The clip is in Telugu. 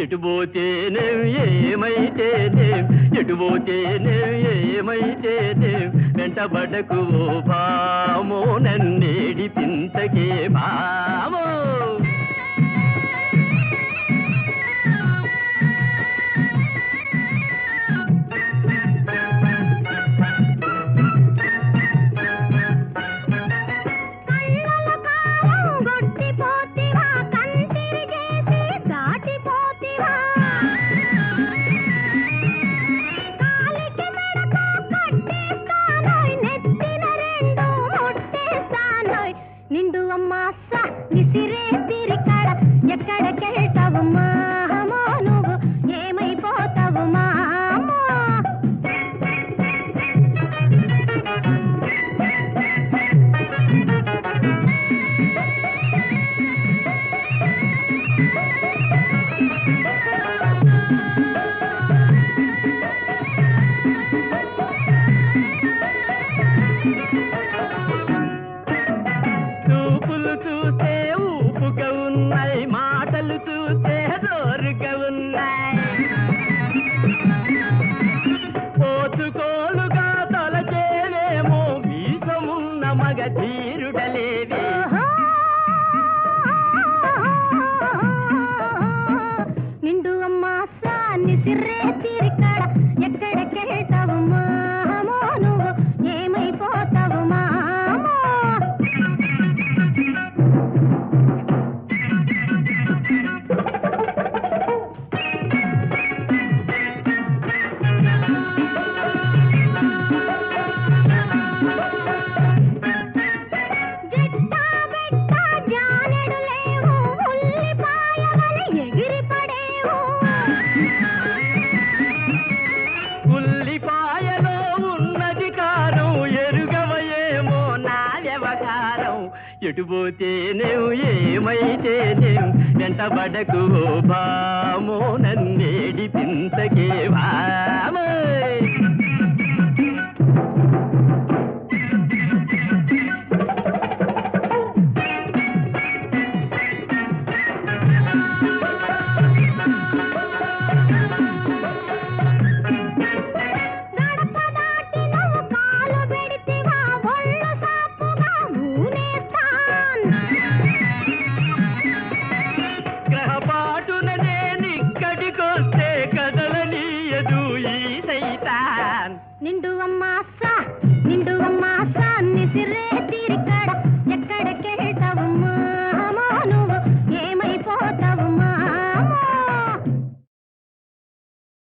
ఎటు పోతేనేం ఏమైతేనేం ఎటు పోతేనేం ఏమైతేనేం వెంటబడకు ఓ భామో నన్నేడి పింతకే భామో కళ్ళల కాలం గొట్టిపోతివా కంటిరిగేసి దాటిపోతివా కాలికి మెడతో కట్టేస్తానోయ్ నెత్తిన రెండు ముట్టేస్తానోయ్ నిండు అమ్మాస విసిరే తిరికడ ఎక్కడికెళ్తావు మామో నువ్వు ఏమైపోతావు మామో చూపులు చూస్తే ఊపుగా ఉన్నాయి మాటలు చూస్తే జోరుగా ఉన్నాయి పోతుకోలుగా తలచేవేమో వీసమున్న మగ ధీరుడలేవే నిండు అమ్మాసాన్ని సిర్రే తిరికడ ఎక్కడికెళ్తావు మామో నువ్వు ఏమైపోతావు మామో జిట్టా బిట్టా జానెడు లేవు ఉల్లిపాయ వలె ఎగిరి పడేవు ఉల్లిపాయలో ఉన్నది కారం ఎరుగవయేమో నా వ్యవహారం ఎటు పోతేనేం ఏమైతేనేం వెంటబడకు ఓ భామో నన్నేడి పింతకే భామో గడప దాటి నువ్వు కాలు పెడితివా ఒళ్ళు సాపుగా ఊనేస్తాన్ గ్రహపాటున నేనిక్కడికొస్తే కదలనీయదు ఈ సైతాన్ నిండు అమ్మాస